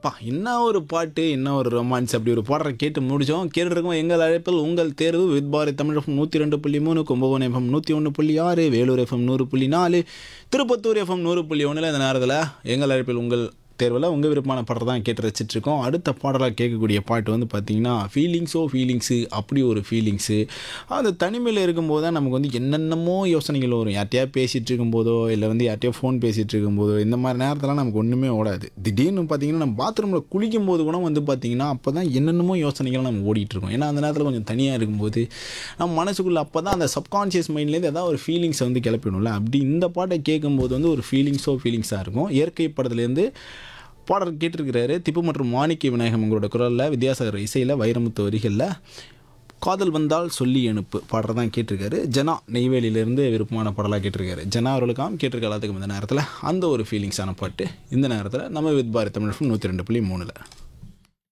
அப்பா என்ன ஒரு பாட்டு என்ன ஒரு ரொமான்ஸ் அப்படி ஒரு பாடலை கேட்டு முடிச்சோம் கேட்டுருக்கோம் எங்கள் அழைப்பில் உங்கள் தேர்வு வித் பாரத் தமிழ் எஃப்எம் நூற்றி ரெண்டு புள்ளி மூணு கும்பகோணம் எஃப்எம் நூற்றி ஒன்று புள்ளி ஆறு வேலூர் எஃப்எம் நூறு புள்ளி நாலு திருப்பத்தூர் எஃப்எம் நூறு புள்ளி ஒன்றில் இந்த நேரத்தில் எங்கள் அழைப்பில் உங்கள் தேர்வில் உங்கள் விருப்பமான பாடல் தான் கேட்டு ரசிச்சிட்ருக்கோம் அடுத்த பாடலாக கேட்கக்கூடிய பாட்டு வந்து பார்த்திங்கன்னா ஃபீலிங்ஸோ ஃபீலிங்ஸு அப்படி ஒரு ஃபீலிங்ஸு அந்த தனிமையில் இருக்கும்போது தான் நமக்கு வந்து என்னென்னமோ யோசனைகள் வரும் யார்ட்டையா பேசிகிட்டு இருக்கும்போதோ இல்லை வந்து யார்ட்டையோ ஃபோன் பேசிகிட்டு இருக்கும்போதோ இந்த மாதிரி நேரத்தில் நமக்கு ஒன்றுமே ஓடாது திடீர்னு பார்த்தீங்கன்னா நம்ம பாத்ரூமில் குளிக்கும்போது கூட வந்து பார்த்திங்கன்னா அப்போ தான் என்னென்னமோ யோசனைகள் நம்ம ஓடிட்டு இருக்கோம் ஏன்னா அந்த நேரத்தில் கொஞ்சம் தனியாக இருக்கும்போது நம்ம மனசுக்குள்ளே அப்போ தான் அந்த சப்கான்ஷியஸ் மைண்ட்லேருந்து ஏதாவது ஒரு ஃபீலிங்ஸை வந்து கிளப்பிடணும்ல அப்படி இந்த பாட்டை கேட்கும்போது வந்து ஒரு ஃபீலிங்ஸோ ஃபீலிங்ஸாக இருக்கும் இயற்கை படத்துலேருந்து பாடல் கேட்டிருக்கிறாரு திப்பு மற்றும் மாணிக்க விநாயகம் உங்களோட குரலில் வித்யாசாகர் இசையில் வைரமுத்து வரிகளில் காதல் வந்தால் சொல்லி அனுப்பு பாடல் தான் கேட்டிருக்காரு ஜனா நெய்வேலியிலேருந்து விருப்பமான பாடலாக கேட்டிருக்காரு ஜனா அவர்களுக்காம் கேட்டிருக்க எல்லாத்துக்கும் இந்த நேரத்தில் அந்த ஒரு ஃபீலிங்ஸான பாட்டு இந்த நேரத்தில் நம்ம வித் பாரத் தமிழ் நூற்றி ரெண்டு புள்ளி மூணில்